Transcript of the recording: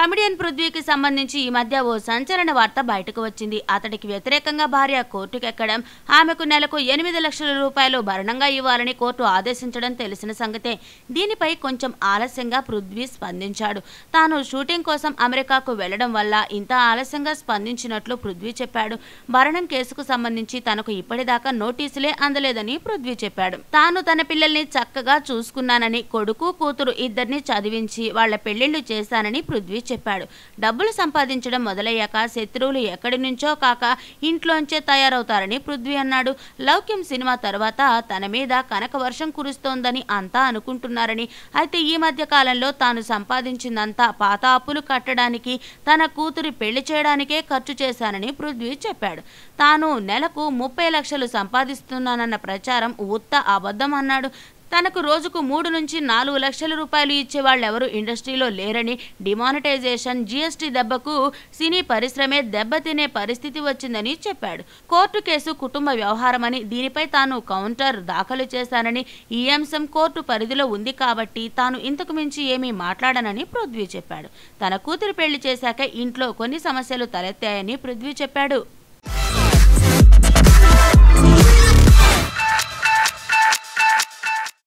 comedian పృథ్వీకి సంబంధించి ఈ మధ్య ఓ సంచలన వార్త బయటకు వచ్చింది అతడికి వ్యతిరేకంగా భార్య కోర్టుకెక్కడం ఆమెకు నెలకు ఎనిమిది లక్షల రూపాయలు భరణంగా ఇవ్వాలని కోర్టు ఆదేశించడం తెలిసిన సంగతే దీనిపై కొంచెం ఆలస్యంగా పృథ్వీ స్పందించాడు తాను షూటింగ్ కోసం అమెరికాకు వెళ్లడం వల్ల ఇంత ఆలస్యంగా స్పందించినట్లు పృథ్వీ చెప్పాడు భరణం కేసుకు సంబంధించి తనకు ఇప్పటిదాకా నోటీసులే అందలేదని పృథ్వీ చెప్పాడు తాను తన పిల్లల్ని చక్కగా చూసుకున్నానని కొడుకు కూతురు ఇద్దరిని చదివించి వాళ్ల పెళ్లిళ్లు చేశానని పృథ్వీ చెప్పాడు డబ్బులు సంపాదించడం మొదలయ్యాక శత్రువులు ఎక్కడి నుంచో కాక ఇంట్లోంచే తయారవుతారని పృథ్వీ అన్నాడు లౌక్యం సినిమా తర్వాత తన మీద కనక వర్షం కురుస్తోందని అంతా అనుకుంటున్నారని అయితే ఈ మధ్య కాలంలో తాను సంపాదించిందంతా పాత అప్పులు కట్టడానికి తన కూతురి పెళ్లి చేయడానికే ఖర్చు చేశానని పృథ్వీ చెప్పాడు తాను నెలకు ముప్పై లక్షలు సంపాదిస్తున్నానన్న ప్రచారం ఉత్త అబద్ధం అన్నాడు తనకు రోజుకు మూడు నుంచి నాలుగు లక్షల రూపాయలు ఇచ్చే వాళ్ళెవరూ ఇండస్ట్రీలో లేరని డిమానిటైజేషన్ జీఎస్టీ దెబ్బకు సినీ పరిశ్రమే దెబ్బతినే పరిస్థితి వచ్చిందని చెప్పాడు కోర్టు కేసు కుటుంబ వ్యవహారమని దీనిపై తాను కౌంటర్ దాఖలు చేశానని ఈ అంశం కోర్టు పరిధిలో ఉంది కాబట్టి తాను ఇంతకు మించి ఏమీ మాట్లాడనని పృథ్వీ చెప్పాడు తన కూతురు పెళ్లి చేశాక ఇంట్లో కొన్ని సమస్యలు తలెత్తాయని పృథ్వీ చెప్పాడు